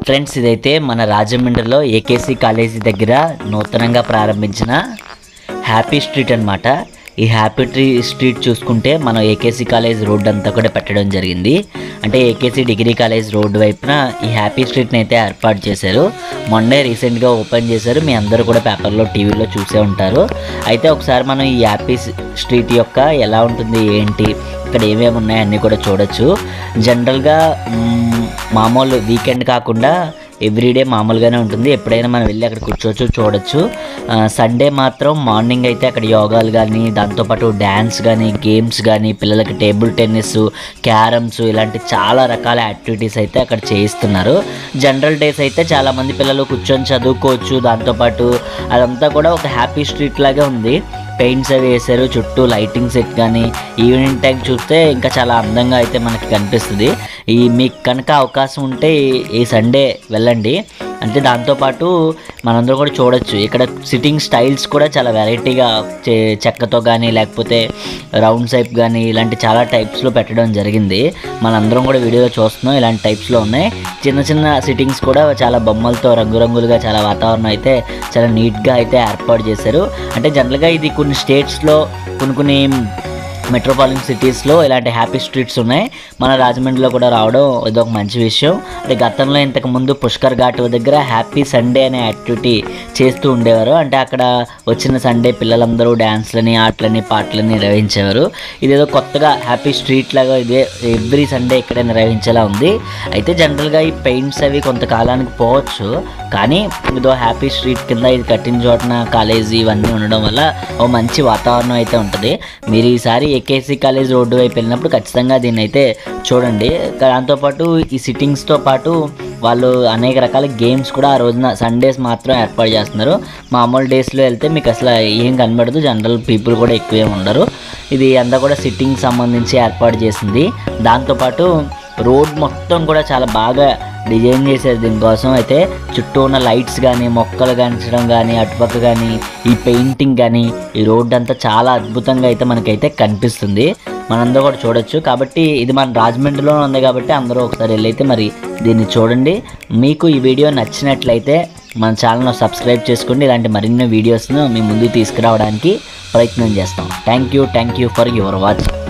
friends ఇదైతే మన రాజమండ్రిలో ఏకేసీ కాలేజీ దగ్గర నూతనంగా ప్రారంభించిన హ్యాపీ స్ట్రీట్ అన్నమాట ఈ హ్యాపీ ట్రీ స్ట్రీట్ చూసుకుంటే మనం ఏకేసీ కాలేజ్ రోడ్ అంతా కూడా పెట్టడం జరిగింది అంటే ఏకేసీ డిగ్రీ కాలేజ్ రోడ్డు వైపున ఈ హ్యాపీ స్ట్రీట్ని అయితే ఏర్పాటు చేశారు మొన్నే రీసెంట్గా ఓపెన్ చేశారు మీ అందరూ కూడా పేపర్లో టీవీలో చూసే ఉంటారు అయితే ఒకసారి మనం ఈ హ్యాపీ స్ట్రీట్ యొక్క ఎలా ఉంటుంది ఏంటి ఇక్కడ ఏమేమి ఉన్నాయి అన్నీ కూడా చూడొచ్చు జనరల్గా మ్మ్, మామూలు వీకెండ్ కాకుండా ఎవ్రీడే మామూలుగానే ఉంటుంది ఎప్పుడైనా మనం వెళ్ళి అక్కడ కూర్చోవచ్చు చూడొచ్చు ఆ, సండే మాత్రం మార్నింగ్ అయితే అక్కడ యోగాలు కానీ దాంతోపాటు డ్యాన్స్ కానీ గేమ్స్ కానీ పిల్లలకి టేబుల్ టెన్నిస్ క్యారమ్స్ ఇలాంటి చాలా రకాల యాక్టివిటీస్ అయితే అక్కడ చేయిస్తున్నారు జనరల్ డేస్ అయితే చాలామంది పిల్లలు కూర్చొని చదువుకోవచ్చు దాంతోపాటు అదంతా కూడా ఒక హ్యాపీ స్ట్రీట్ లాగే ఉంది పెయింట్స్ అవి వేశారు చుట్టూ లైటింగ్ సెట్ కానీ ఈవినింగ్ టైం చూస్తే ఇంకా చాలా అందంగా అయితే మనకి కనిపిస్తుంది ఈ మీకు కనుక అవకాశం ఉంటే ఈ- ఈ సండే వెళ్ళండి అంటే దాంతోపాటు మనందరం కూడా చూడొచ్చు ఇక్కడ సిట్టింగ్ స్టైల్స్ కూడా చాలా వెరైటీగా చే- చెక్కతో కానీ లేకపోతే రౌండ్ షేప్ కానీ ఇలాంటి చాలా టైప్స్లో పెట్టడం జరిగింది మనందరం కూడా వీడియోలో చూస్తున్నాం ఇలాంటి టైప్స్లో ఉన్నాయి చిన్న చిన్న సిట్టింగ్స్ కూడా చాలా బొమ్మలతో రంగురంగులుగా చాలా వాతావరణం అయితే చాలా నీట్గా అయితే ఏర్పాటు చేశారు అంటే జనరల్గా ఇది కొన్ని స్టేట్స్లో కొన్ని కొన్ని మెట్రోపాలిటన్ సిటీస్లో ఇలాంటి హ్యాపీ స్ట్రీట్స్ ఉన్నాయి మన రాజమండ్రిలో కూడా రావడం ఇది ఒక మంచి విషయం అంటే గతంలో ఇంతకు ముందు పుష్కర్ ఘాట్ దగ్గర హ్యాపీ సండే అనే యాక్టివిటీ చేస్తూ ఉండేవారు అంటే అక్కడ వచ్చిన సండే పిల్లలందరూ డ్యాన్స్లని ఆటలని పాటలని నిర్వహించేవారు ఇదేదో కొత్తగా హ్యాపీ స్ట్రీట్ లాగా ఇదే ఎవ్రీ సండే ఇక్కడే నిర్వహించేలా ఉంది అయితే జనరల్గా ఈ పెయింట్స్ అవి కొంతకాలానికి పోవచ్చు కానీ ఇదో హ్యాపీ స్ట్రీట్ కింద ఇది కట్టిన చోటన కాలేజీ ఇవన్నీ ఉండడం వల్ల ఓ మంచి వాతావరణం అయితే ఉంటుంది మీరు ఈసారి ఏకేసీ కాలేజ్ రోడ్డు వైపు వెళ్ళినప్పుడు ఖచ్చితంగా దీన్ని అయితే చూడండి దాంతోపాటు ఈ సిట్టింగ్స్తో పాటు వాళ్ళు అనేక రకాల గేమ్స్ కూడా ఆ రోజున సండేస్ మాత్రం ఏర్పాటు చేస్తున్నారు మామూలు డేస్లో వెళ్తే మీకు అసలు ఏం కనబడదు జనరల్ పీపుల్ కూడా ఎక్కువ ఏమి ఉండరు ఇది అంతా కూడా సిట్టింగ్ సంబంధించి ఏర్పాటు చేసింది దాంతోపాటు రోడ్ మొత్తం కూడా చాలా బాగా డిజైన్ చేశారు దీనికోసం అయితే చుట్టూ ఉన్న లైట్స్ కానీ మొక్కలు కానించడం కానీ అటుపక్క కానీ ఈ పెయింటింగ్ కానీ ఈ రోడ్ అంతా చాలా అద్భుతంగా అయితే మనకైతే కనిపిస్తుంది మనందరూ కూడా చూడొచ్చు కాబట్టి ఇది మన రాజమండ్రిలో ఉంది కాబట్టి అందరూ ఒకసారి వెళ్ళైతే మరి దీన్ని చూడండి మీకు ఈ వీడియో నచ్చినట్లయితే మన ఛానల్ను సబ్స్క్రైబ్ చేసుకోండి ఇలాంటి మరిన్ని వీడియోస్ను మీ ముందుకు తీసుకురావడానికి ప్రయత్నం చేస్తాం thank you thank you for your watching